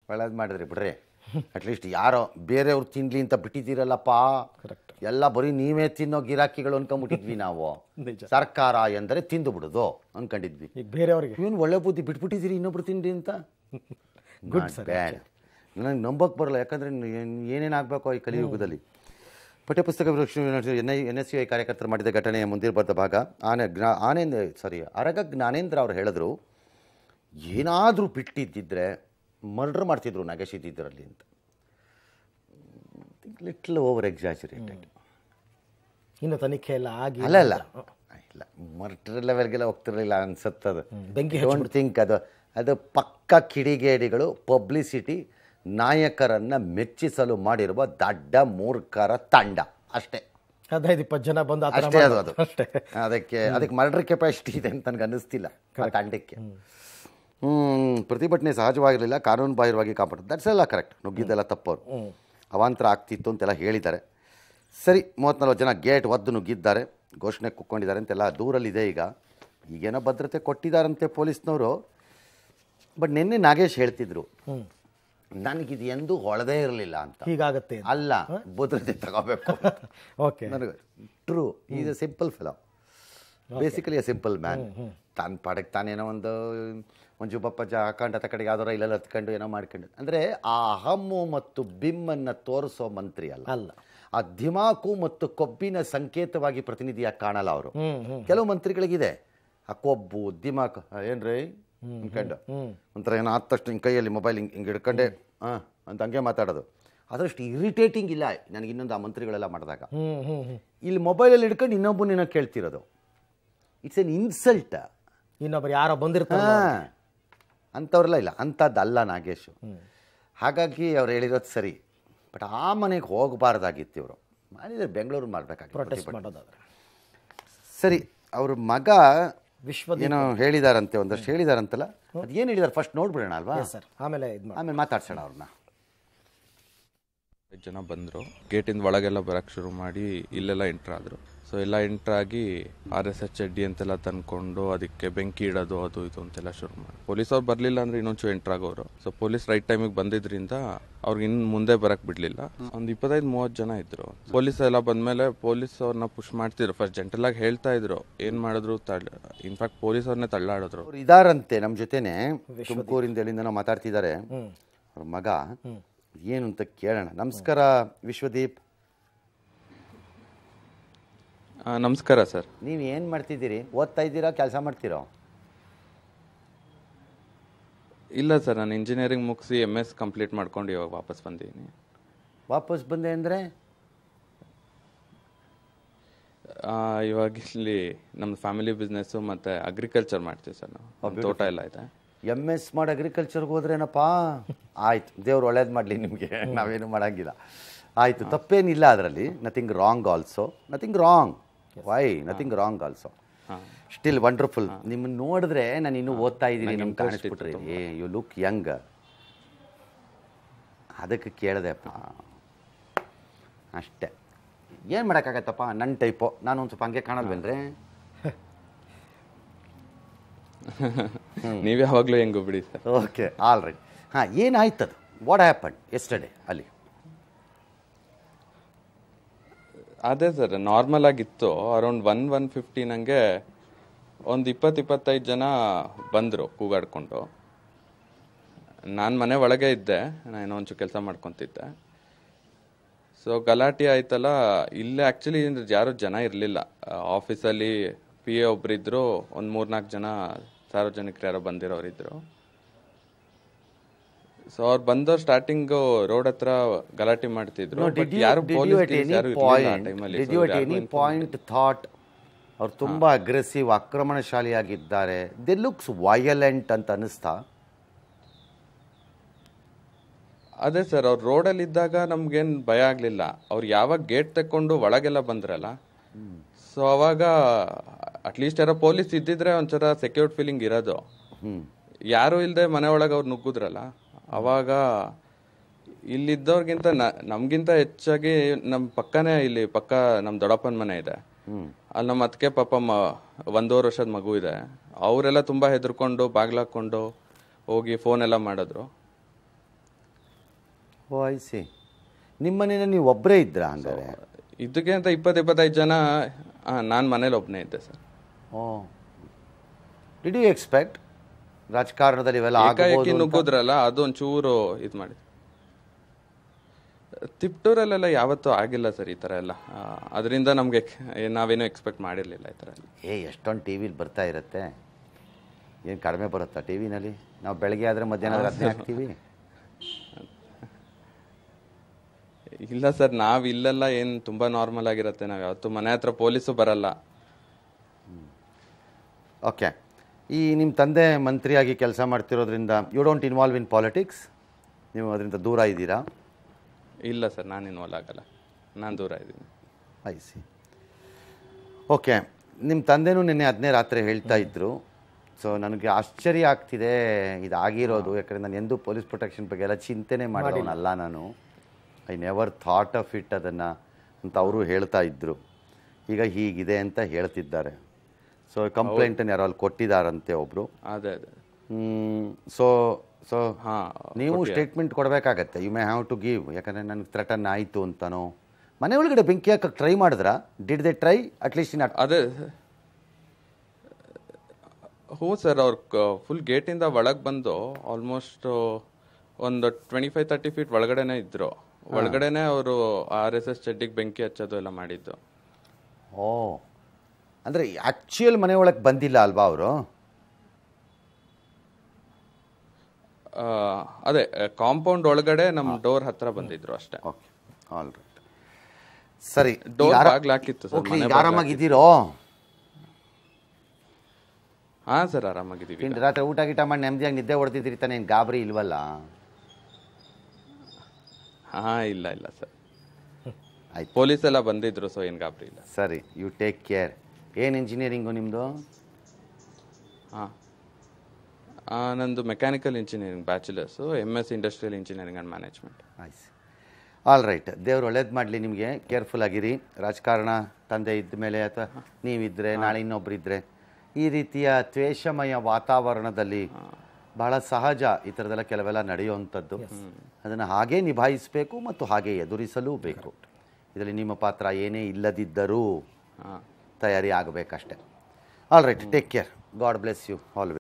ಒಳ್ಳೇದು ಮಾಡಿದ್ರಿ ಬಿಡ್ರಿ ಅಟ್ಲೀಸ್ಟ್ ಯಾರೋ ಬೇರೆಯವ್ರು ತಿನ್ಲಿ ಅಂತ ಬಿಟ್ಟಿದ್ದೀರಲ್ಲಪ್ಪ ಕರೆಕ್ಟ್ ಎಲ್ಲ ಬರೀ ನೀವೇ ತಿನ್ನೋ ಗಿರಾಕಿಗಳು ಅನ್ಕೊಂಬಿಟ್ಟಿದ್ವಿ ನಾವು ನಿಜ ಸರ್ಕಾರ ಎಂದರೆ ತಿಂದು ಬಿಡೋದು ಅನ್ಕೊಂಡಿದ್ವಿ ಈಗ ಬೇರೆಯವ್ರಿಗೆ ಏನು ಒಳ್ಳೆ ಬುದ್ಧಿ ಬಿಟ್ಬಿಟ್ಟಿದ್ದೀರಿ ಇನ್ನೊಬ್ರು ತಿಂಡಿ ಅಂತ ಗುಡ್ ಸರ್ ಬ್ಯಾಡ್ ನನಗೆ ನಂಬಕ್ಕೆ ಬರಲ್ಲ ಯಾಕಂದರೆ ಏನೇನು ಆಗಬೇಕು ಈ ಕಲಿಯುಗದಲ್ಲಿ ಪಠ್ಯಪುಸ್ತಕ N I N S C I ಕಾರ್ಯಕರ್ತರು ಮಾಡಿದ ಘಟನೆಯ ಮುಂದಿರಬಾರ್ದ ಭಾಗ ಆನೆ ಜ್ಞಾ ಆನೇಂದ್ರ ಸಾರಿ ಅರಗ ಜ್ಞಾನೇಂದ್ರ ಅವ್ರು ಹೇಳಿದ್ರು ಏನಾದರೂ ಬಿಟ್ಟಿದ್ದಿದ್ರೆ ಮರ್ಡರ್ ಮಾಡ್ತಿದ್ರು ನಾಗೇಶ್ ಇದ್ದಿದ್ದರಲ್ಲಿ ಅಂತ ಲಿಟ್ಲ್ ಓವರ್ ಎಕ್ಸಾಚುರೇಟೆಡ್ ಇನ್ನು ತನಿಖೆ ಎಲ್ಲ ಆಗಿ ಅಲ್ಲ ಅಲ್ಲ ಇಲ್ಲ ಮರ್ಡರ್ ಲೆವೆಲ್ಗೆಲ್ಲ ಹೋಗ್ತಿರಲಿಲ್ಲ ಅನ್ಸತ್ತದು ಬೆಂಕಿ ಡೋಂಟ್ ಥಿಂಕ್ ಅದು ಅದು ಪಕ್ಕ ಕಿಡಿಗೇಡಿಗಳು ಪಬ್ಲಿಸಿಟಿ ನಾಯಕರನ್ನ ಮೆಚ್ಚಿಸಲು ಮಾಡಿರುವ ದಡ್ಡ ಮೂರ್ಖರ ತಂಡ ಅಷ್ಟೇ ಹದಿನೈದು ಇಪ್ಪತ್ತು ಜನ ಬಂದು ಆ ಥರ ಅಷ್ಟೇ ಅದು ಅದು ಮಾಡ್ತಾರೆ. ಅಷ್ಟೇ ಅದಕ್ಕೆ ಅದಕ್ಕೆ ಮರ್ಡರ್ ಕೆಪಾಸಿಟಿ ಇದೆ ಅಂತ ನನಗೆ ಅನ್ನಿಸ್ತಿಲ್ಲ ಆ ತಂಡಕ್ಕೆ ಹ್ಞೂ ಪ್ರತಿಭಟನೆ ಸಹಜವಾಗಿರಲಿಲ್ಲ ಕಾನೂನು ಬಾಹಿರವಾಗಿ ಕಾಪಾಡ ದಟ್ಸ್ ಎಲ್ಲ ಕರೆಕ್ಟ್ ನುಗ್ಗಿದ್ದೆಲ್ಲ ತಪ್ಪವರು ಅವಾಂತರ ಆಗ್ತಿತ್ತು ಅಂತೆಲ್ಲ ಹೇಳಿದ್ದಾರೆ ಸರಿ ಮೂವತ್ತ್ನಾಲ್ಕು ಜನ ಗೇಟ್ ಒದ್ದು ನುಗ್ಗಿದ್ದಾರೆ ಘೋಷಣೆ ಕುಕ್ಕೊಂಡಿದ್ದಾರೆ ಅಂತೆಲ್ಲ ದೂರಲ್ಲಿದೆ ಈಗ ಈಗೇನೋ ಭದ್ರತೆ ಕೊಟ್ಟಿದ್ದಾರಂತೆ ಪೊಲೀಸ್ನವರು ಬಟ್ ನಿನ್ನೆ ನಾಗೇಶ್ ಹೇಳ್ತಿದ್ರು ನನಗಿದು ಎಂದೂ ಹೊಳದೇ ಇರಲಿಲ್ಲ ಅಂತ ಹೀಗಾಗತ್ತೆ ಅಲ್ಲ ಭದ್ರತೆ ತಗೋಬೇಕು ಓಕೆ ನನಗೆ true is a simple film basically a simple man ತಾನು ಪಾಡಕ್ಕೆ ತಾನೇನೋ ಒಂದು ಮಂಜು ಬಪ್ಪಜ್ಜ ಹಾಕೊಂಡು ಅತ್ತ ಕಡೆಗೆ ಯಾವ್ದಾರ ಇಲ್ಲೆಲ್ಲ ಹತ್ಕೊಂಡು ಏನೋ ಮಾಡ್ಕೊಂಡು ಅಂದರೆ ಆ ಅಹಮ್ಮು ಮತ್ತು ಬಿಮ್ಮನ್ನು ತೋರಿಸೋ ಮಂತ್ರಿ ಅಲ್ಲ ಅಲ್ಲ ಆ ಧಿಮಾಕು ಮತ್ತು ಕೊಬ್ಬಿನ ಸಂಕೇತವಾಗಿ ಪ್ರತಿನಿಧಿಯಾಗಿ ಕಾಣಲ್ಲ ಅವರು ಹ್ಮ್ ಹ್ಮ್ ಕೆಲವು ಮಂತ್ರಿಗಳಿಗಿದೆ ಆ ಕೊಬ್ಬು ದಿಮಾಕು ಆ, ಏನ್ರಿ ಅನ್ಕೊಂಡು ಒಂಥರ ಏನೋ ಆದ ತಕ್ಷಣ ಹಿಂಗೆ ಕೈಯಲ್ಲಿ ಮೊಬೈಲ್ ಹಿಂಗೆ ಹಿಂಗೆ ಹಿಡ್ಕೊಂಡೆ ಹಾಂ ಅಂತ ಹಂಗೆ ಮಾತಾಡೋದು ಅದಷ್ಟು ಇರಿಟೇಟಿಂಗ್ ಇಲ್ಲ ನನಗೆ ಇನ್ನೊಂದು ಆ ಮಂತ್ರಿಗಳೆಲ್ಲ ಮಾಡಿದಾಗ ಹ್ಮ್ ಹ್ಮ್ ಹ್ಮ್ ಇಲ್ಲಿ ಮೊಬೈಲಲ್ಲಿ ಹಿಡ್ಕೊಂಡು ಇನ್ನೊಬ್ಬನೇನೋ ಕೇಳ್ತಿರೋದು ಇಟ್ಸ್ ಎನ್ ಇನ್ಸಲ್ಟ್ ಇನ್ನೊಬ್ರು ಯಾರೋ ಬಂದಿರ್ತಾರೆ ಹಾಂ ಅಂಥವ್ರೆಲ್ಲ ಇಲ್ಲ ಅಂಥದ್ದಲ್ಲ ನಾಗೇಶು ಹಾಗಾಗಿ ಅವ್ರು ಹೇಳಿರೋದು ಸರಿ ಬಟ್ ಆ ಮನೆಗೆ ಹೋಗಬಾರ್ದಾಗಿತ್ತು ಇವರು ಮಾಡಿದ್ರೆ ಬೆಂಗಳೂರು ಮಾಡಬೇಕಾಗಿತ್ತು ಪ್ರೊಟೆಸ್ಟ್ ಮಾಡೋದಾದ್ರೆ ಸರಿ ಅವ್ರ ಮಗ ವಿಶ್ವ ಏನೋ ಹೇಳಿದಾರಂತೆ ಒಂದಷ್ಟು ಹೇಳಿದಾರಂತಲ್ಲ ಅದು ಏನು ಹೇಳಿದಾರೆ ಫಸ್ಟ್ ನೋಡ್ಬಿಡೋಣ ಅಲ್ವಾ ಸರ್ ಆಮೇಲೆ ಇದು ಮಾಡಿ ಆಮೇಲೆ ಮಾತಾಡ್ಸೋಣ ಅವ್ರನ್ನ ಐದು ಜನ ಬಂದರು ಗೇಟಿಂದ ಒಳಗೆಲ್ಲ ಬರಕ್ಕೆ ಶುರು ಮಾಡಿ ಇಲ್ಲೆಲ್ಲ ಎಂಟ್ರ್ ಆದರು ಸೊ ಎಲ್ಲ ಎಂಟ್ರ್ ಆಗಿ ಆರ್ ಎಸ್ ಎಸ್ ಚಡ್ಡಿ ಅಂತೆಲ್ಲ ತಂದ್ಕೊಂಡು ಅದಕ್ಕೆ ಬೆಂಕಿ ಇಡೋದು ಅದು ಇದು ಅಂತೆಲ್ಲ ಶುರು ಮಾಡಿ ಪೊಲೀಸ್ ಅವ್ರು ಬರಲಿಲ್ಲ ಅಂದ್ರೆ ಇನ್ನೊಂಚೂರು ಎಂಟ್ರ್ ಆಗೋರು ಸೊ ಪೊಲೀಸ್ ರೈಟ್ ಟೈಮಿಗೆ ಬಂದಿದ್ರಿಂದ ಅವ್ರಿಗೆ ಇನ್ನು ಮುಂದೆ ಬರಕ್ ಬಿಡ್ಲಿಲ್ಲ ಒಂದು ಇಪ್ಪತ್ತೈದು ಮೂವತ್ತು ಜನ ಇದ್ರು ಪೊಲೀಸ್ ಎಲ್ಲ ಬಂದ್ಮೇಲೆ ಪೊಲೀಸ್ ಅವ್ರನ್ನ ಪುಷ್ ಮಾಡ್ತಿದ್ರು ಫಸ್ಟ್ ಜೆಂಟಲ್ ಆಗಿ ಹೇಳ್ತಾ ಇದ್ರು ಏನ್ ಮಾಡಿದ್ರು ತಳ್ಳ ಇನ್ಫ್ಯಾಕ್ಟ್ ಪೊಲೀಸ್ ಅವ್ರನ್ನೇ ತಳ್ಳಾಡಿದ್ರು ಅವ್ರು ಇದಾರಂತೆ ನಮ್ಮ ಜೊತೆನೆ ತುಮಕೂರಿಂದ ಎಲ್ಲಿಂದ ನಾವು ಮಾತಾಡ್ತಿದ್ದಾರೆ ಅವ್ರ ಮಗ ಏನು ಅಂತ ಕೇಳೋಣ ನಮಸ್ಕಾರ ವಿಶ್ವದೀಪ್ ಆ, ನಮಸ್ಕಾರ ಸರ್ ನೀವು ಏನು ಮಾಡ್ತಿದ್ದೀರಿ ಓದ್ತಾ ಇದ್ದೀರಾ ಕೆಲಸ ಮಾಡ್ತೀರೋ ಇಲ್ಲ ಸರ್ ನಾನು ಇಂಜಿನಿಯರಿಂಗ್ ಮುಗಿಸಿ ಎಮ್ ಎಸ್ ಕಂಪ್ಲೀಟ್ ಮಾಡ್ಕೊಂಡು ಇವಾಗ ವಾಪಸ್ ಬಂದಿದ್ದೀನಿ ವಾಪಸ್ ಬಂದೆ ಅಂದರೆ ಆ, ಇವಾಗ ಇಲ್ಲಿ ನಮ್ಮ ಫ್ಯಾಮಿಲಿ ಬಿಸ್ನೆಸ್ಸು ಮತ್ತು ಅಗ್ರಿಕಲ್ಚರ್ ಮಾಡ್ತೀವಿ ಸರ್ ನಾವು ನಮ್ ತೋಟ ಎಲ್ಲ ಇದೆ ಎಮ್ ಎಸ್ ಮಾಡಿ ಅಗ್ರಿಕಲ್ಚರ್ಗೆ ಹೋದ್ರೇನಪ್ಪ ಆಯ್ತು ದೇವ್ರು ಒಳ್ಳೇದು ಮಾಡಲಿ ನಿಮಗೆ ನಾವೇನು ಮಾಡೋಂಗಿಲ್ಲ ಆಯಿತು ತಪ್ಪೇನಿಲ್ಲ ಅದರಲ್ಲಿ nothing wrong also nothing wrong why nothing wrong also still wonderful ನಿಮ್ಮನ್ನು ನೋಡಿದ್ರೆ ನಾನು ಇನ್ನೂ ಓದ್ತಾ ಇದ್ದೀನಿ ನಿಮ್ಗೆ ಕಾಣಿಸ್ಬಿಟ್ರಿ ಏ ಯು ಲುಕ್ ಯಂಗ್ ಅದಕ್ಕೆ ಕೇಳಿದೆಪ್ಪ ಅಷ್ಟೇ ಏನು ಮಾಡೋಕ್ಕಾಗತ್ತಪ್ಪ ನನ್ನ ಟೈಪು ನಾನು ಒಂದು ಸ್ವಲ್ಪ ಹಂಗೆ ಕಾಣಲ್ವೇನ್ರಿ ನೀವು ಯಾವಾಗಲೂ ಹೆಂಗು ಬಿಡಿ ಸರ್ ಓಕೆ ಆಲ್ ರೈಟ್ ಹಾಂ ಏನಾಯ್ತದು ವಾಟ್ ಹ್ಯಾಪನ್ ಎಸ್ಟರ್ಡೇ ಅಲ್ಲಿ ಅದೇ ಸರ್ ನಾರ್ಮಲ್ ಆಗಿತ್ತು ಅರೌಂಡ್ ಒನ್ ಒನ್ ಫಿಫ್ಟಿ ನನಗೆ ಒಂದು ಇಪ್ಪತ್ತು ಇಪ್ಪತ್ತೈದು ಜನ ಬಂದರು ಕೂಗಾಡ್ಕೊಂಡು ನಾನು ಮನೆ ಒಳಗೆ ಇದ್ದೆ ನಾನು ಒಂಚೂರು ಕೆಲಸ ಮಾಡ್ಕೊತಿದ್ದೆ ಸೊ ಗಲಾಟೆ ಆಯ್ತಲ್ಲ ಇಲ್ಲೇ ಆ್ಯಕ್ಚುಲಿ ಯಾರು ಜನ ಇರಲಿಲ್ಲ ಆಫೀಸಲ್ಲಿ ಪಿ ಎ ಒಬ್ಬರಿದ್ದರು ಒಂದು ಮೂರ್ನಾಲ್ಕು ಜನ ಸಾರ್ವಜನಿಕರು ಯಾರೋ ಬಂದಿರೋರಿದ್ರು ಸೊ ಅವ್ರು ಬಂದೋ ಸ್ಟಾರ್ಟಿಂಗ್ ರೋಡ್ ಹತ್ರ ಗಲಾಟೆ ಮಾಡ್ತಿದ್ರು No, But did you, ಯಾರು did you police at ಗಿಲೀಸ್ any ಯಾರು ಇರ್ಲಿಲ್ಲ ಆ point, ಟೈಮಲ್ಲಿ did you at any point thought ಅವ್ರು ತುಂಬ ಅಗ್ರೆಸಿವ್ ಆಕ್ರಮಣಶಾಲಿಯಾಗಿದ್ದಾರೆ ದೆ ಲುಕ್ಸ್ ವಯಲೆಂಟ್ ಅಂತ ಅನಿಸ್ತಾ ಅದೇ ಸರ್ ಅವ್ರು ರೋಡಲ್ಲಿ ಇದ್ದಾಗ ನಮ್ಗೇನ್ ಭಯ ಆಗ್ಲಿಲ್ಲ ಅವ್ರು ಯಾವಾಗ ಗೇಟ್ ತಕೊಂಡು ಒಳಗೆಲ್ಲ ಬಂದ್ರಲ್ಲ ಸೊ ಅವಾಗ ಅಟ್ಲೀಸ್ಟ್ ಯಾರೋ ಪೊಲೀಸ್ ಇದ್ದಿದ್ರೆ ಒಂಥರ ಸೆಕ್ಯೂರ್ಡ್ ಫೀಲಿಂಗ್ ಇರೋದು ಯಾರು ಇಲ್ಲದೆ ಮನೆ ಒಳಗೆ ಅವ್ರು ನುಗ್ಗುದ್ರಲ್ಲ ಅವಾಗ ಇಲ್ಲಿದ್ದವ್ರಿಗಿಂತ ನ- ನಮ್ಗಿಂತ ಹೆಚ್ಚಾಗಿ ನಮ್ಮ ಪಕ್ಕನೇ ಇಲ್ಲಿ ಪಕ್ಕ ನಮ್ಮ ದೊಡ್ಡಪ್ಪನ ಮನೆ ಇದೆ ಅಲ್ಲಿ ನಮ್ಮ ಅದಕ್ಕೆ ಪಾಪ ಮ ಒಂದೂವರೆ ವರ್ಷದ ಮಗು ಇದೆ ಅವರೆಲ್ಲ ತುಂಬಾ ಹೆದರ್ಕೊಂಡು ಬಾಗ್ಲಾಕೊಂಡು ಹೋಗಿ ಫೋನ್ ಎಲ್ಲ ಮಾಡಿದ್ರು ಓ ಐ ಸಿ ನಿಮ್ಮ ಮನೇಲಿ ನೀವು ಒಬ್ಬರೇ ಇದ್ರಾ ಹಂಗಾರೆ ಇದಕ್ಕೆ ಅಂತ ಇಪ್ಪತ್ತು ಇಪ್ಪತ್ತೈದು ಜನ ನಾನು ಮನೇಲಿ ಒಬ್ಬನೇ ಇದ್ದೆ sir oh did you expect ರಾಜಕಾರಣದಲ್ಲಿ ಇವೆಲ್ಲ ಏಕಾಏಕಿ ಆಗಬಹುದು ನುಗ್ಗುದ್ರಲ್ಲ ಅದು ಒಂಚೂರು ಇದು ಮಾಡಿ ತಿಪ್ಟೂರಲ್ಲೆಲ್ಲ ಯಾವತ್ತೂ ಆಗಿಲ್ಲ ಸರ್ ಈ ಥರ ಎಲ್ಲ ಅದರಿಂದ ನಮಗೆ ನಾವೇನೂ ಎಕ್ಸ್ಪೆಕ್ಟ್ ಮಾಡಿರಲಿಲ್ಲ ಈ ಥರ ಎಲ್ಲ ಏ ಎಷ್ಟೊಂದು ಟಿ ವಿಲಿ ಬರ್ತಾ ಇರುತ್ತೆ ಏನು ಕಡಿಮೆ ಬರುತ್ತಾ ಟಿ ವಿನಲ್ಲಿ ನಾವು ಬೆಳಗ್ಗೆ ಆದರೆ ಮಧ್ಯಾಹ್ನ ಆದ್ರೆ ಅದನ್ನೇ ಹಾಕ್ತೀವಿ ಇಲ್ಲ ಸರ್ ನಾವು ಇಲ್ಲೆಲ್ಲ ಏನು ತುಂಬ ನಾರ್ಮಲ್ ಆಗಿರುತ್ತೆ ನಾವು ಯಾವತ್ತೂ ಮನೆ ಹತ್ರ ಪೊಲೀಸು ಬರಲ್ಲ ಓಕೆ ಈ ನಿಮ್ಮ ತಂದೆ ಮಂತ್ರಿಯಾಗಿ ಕೆಲಸ ಮಾಡ್ತಿರೋದ್ರಿಂದ you don't involve in politics ನೀವು ಅದರಿಂದ ದೂರ ಇದ್ದೀರಾ ಇಲ್ಲ ಸರ್ ನಾನು ಇನ್ವಾಲ್ವ್ ಆಗಲ್ಲ ನಾನು ದೂರ ಇದ್ದೀನಿ ಐ ಸಿ ಓಕೆ ನಿಮ್ಮ ತಂದೆನೂ ನಿನ್ನೆ ಹದಿನೇ ರಾತ್ರಿ ಹೇಳ್ತಾ ಇದ್ರು ಸೊ ನನಗೆ ಆಶ್ಚರ್ಯ ಆಗ್ತಿದೆ ಇದಾಗಿರೋದು ಯಾಕಂದರೆ ನಾನು ಎಂದೂ ಪೊಲೀಸ್ ಪ್ರೊಟೆಕ್ಷನ್ ಬಗ್ಗೆ ಎಲ್ಲ ಚಿಂತೆನೇ ಮಾಡೋನಲ್ಲ ನಾನು I never thought of it ಅದನ್ನು ಅಂತ ಅವರು ಹೇಳ್ತಾ ಇದ್ದರು ಈಗ ಹೀಗಿದೆ ಅಂತ ಹೇಳ್ತಿದ್ದಾರೆ ಸೊ ಕಂಪ್ಲೇಂಟನ್ನು ಯಾರೋ ಅಲ್ಲಿ ಕೊಟ್ಟಿದ್ದಾರಂತೆ ಒಬ್ಬರು ಅದೇ ಅದೇ ಸೊ ಸೊ ಹಾಂ ನೀವು ಸ್ಟೇಟ್ಮೆಂಟ್ ಕೊಡಬೇಕಾಗತ್ತೆ you may have to give ಯಾಕಂದರೆ ನನಗೆ ಥ್ರೆಟನ್ ಆಯಿತು ಅಂತನೋ ಮನೆ ಒಳಗಡೆ ಬೆಂಕಿ ಹಾಕಕ್ಕೆ ಟ್ರೈ ಮಾಡಿದ್ರಾ did they try at least in ಅದೇ ಹ್ಞೂ ಸರ್ ಅವ್ರು ಫುಲ್ ಗೇಟಿಂದ ಒಳಗೆ ಬಂದು ಆಲ್ಮೋಸ್ಟ್ ಒಂದು ಟ್ವೆಂಟಿ ಫೈವ್ ತರ್ಟಿ ಫೀಟ್ ಒಳಗಡೆನೆ ಇದ್ರು ಒಳಗಡೆನೆ ಅವರು ಆರ್ ಎಸ್ ಎಸ್ ಚಡ್ಡಿಗೆ ಬೆಂಕಿ ಹಚ್ಚೋದು ಎಲ್ಲ ಮಾಡಿದ್ದು ಓ ಅಂದರೆ ಆ್ಯಕ್ಚುಯಲ್ ಮನೆ ಒಳಗೆ ಬಂದಿಲ್ಲ ಅಲ್ವಾ ಅವರು ಆ, ಅದೇ ಕಾಂಪೌಂಡ್ ಒಳಗಡೆ ನಮ್ಮ ಡೋರ್ ಹತ್ರ ಬಂದಿದ್ರು ಅಷ್ಟೇ ಓಕೆ ಆಲ್ ರೈಟ್ ಸರಿ Door ಈಗ ಆರ- ಬಾಗ್ಲು ಹಾಕಿತ್ತು sir, Okay, ಮನೆ ಈಗ ಬಾಗ್ಲು ಆರಾಮಾಗಿದ್ದೀರೋ ಹಾಂ ಸರ್ ಆರಾಮಾಗಿದ್ದೀವಿ ಇಂದು ರಾತ್ರಿ ಊಟ ಗೀಟ ಮಾಡಿ ನೆಮ್ಮದಿಯಾಗಿ ನಿದ್ದೆ ಹೊಡೆದಿದ್ದೀರಿ ತಾನೇ ಏನು ಗಾಬರಿ ಇಲ್ವಲ್ಲ ಹಾಂ ಇಲ್ಲ ಇಲ್ಲ ಸರ್ ಆಯ್ತು ಪೊಲೀಸ್ ಎಲ್ಲ ಬಂದಿದ್ರು ಸೊ ಏನು ಗಾಬರಿ ಇಲ್ಲ ಸರಿ ಯು ಟೇಕ್ ಕೇರ್ ಏನು ಇಂಜಿನಿಯರಿಂಗು ನಿಮ್ಮದು ಹಾಂ ನಂದು mechanical engineering bachelors M S industrial engineering and management ಆಯ್ತು ಆಲ್ ರೈಟ್ ದೇವ್ರು ಒಳ್ಳೇದು ಮಾಡಲಿ ನಿಮಗೆ ಕೇರ್ಫುಲ್ ಆಗಿರಿ ರಾಜಕಾರಣ ತಂದೆ ಇದ್ದ ಮೇಲೆ ಅಥವಾ ನೀವಿದ್ದರೆ ನಾಳೆ ಇನ್ನೊಬ್ರು ಇದ್ದರೆ ಈ ರೀತಿಯ ದ್ವೇಷಮಯ ವಾತಾವರಣದಲ್ಲಿ ಬಹಳ ಸಹಜ ಈ ಥರದೆಲ್ಲ ಕೆಲವೆಲ್ಲ ನಡೆಯುವಂಥದ್ದು ಅದನ್ನು ಹಾಗೇ ನಿಭಾಯಿಸಬೇಕು ಮತ್ತು ಹಾಗೆ ಎದುರಿಸಲೂ ಬೇಕು ಇದರಲ್ಲಿ ನಿಮ್ಮ ಪಾತ್ರ ಏನೇ ಇಲ್ಲದಿದ್ದರೂ ಹಾಂ ತಯಾರಿ ಆಗಬೇಕಷ್ಟೆ all right take care God bless you always